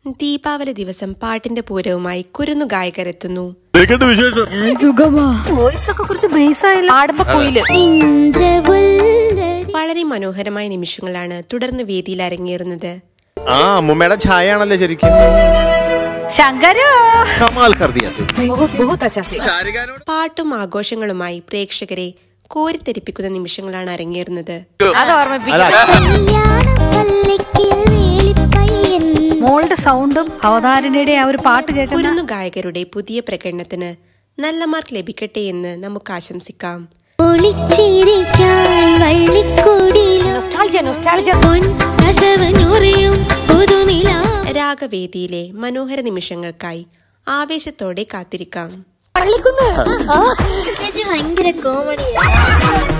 ദീപാവലി ദിവസം പാട്ടിന്റെ പൂരവുമായി കുരുന്നു ഗായകരെത്തുന്നു വോയിസ് ഒക്കെ കുറച്ച് ബേസ് ആയില്ല ആടുമ്പോ കുയില് വളരെ മനോഹരമായ നിമിഷങ്ങളാണ് തുടർന്ന് വേദിയിൽ അരങ്ങേറുന്നത് ആ അമ്മൂമ്മയുടെ ഛായ ആണല്ലോ ശരിക്കും ശങ്കരോ കമാൽ കർദിയ ബഹുത് അച്ഛാ സേ പാട്ടും ആഘോഷങ്ങളുമായി പ്രേക്ഷകരെ കോരിത്തെരിപ്പിക്കുന്ന നിമിഷങ്ങളാണ് അരങ്ങേറുന്നത് അത് ഓർമ്മിപ്പിക്കും മോളുടെ സൗണ്ടും അവതാരണയുടെ ആ ഒരു പാട്ട് കേൾക്കുന്ന കുരുന്നു ഗായകരുടെ പുതിയ പ്രകടനത്തിന് നല്ല മാർക്ക് ലഭിക്കട്ടെ എന്ന് നമുക്ക് ആശംസിക്കാം ഒളിച്ചിരിക്കാൻ വള്ളിക്കൂടിയിലോ നൊസ്റ്റാൾജിയ നൊസ്റ്റാൾജിയ പൊൻ രസവനുറിയും പുതുനിലാ രാഗവേദിയിലെ മനോഹര നിമിഷങ്ങൾക്കായി ആവേശത്തോടെ കാത്തിരിക്കാം ഭയങ്കര കോമഡിയാണ്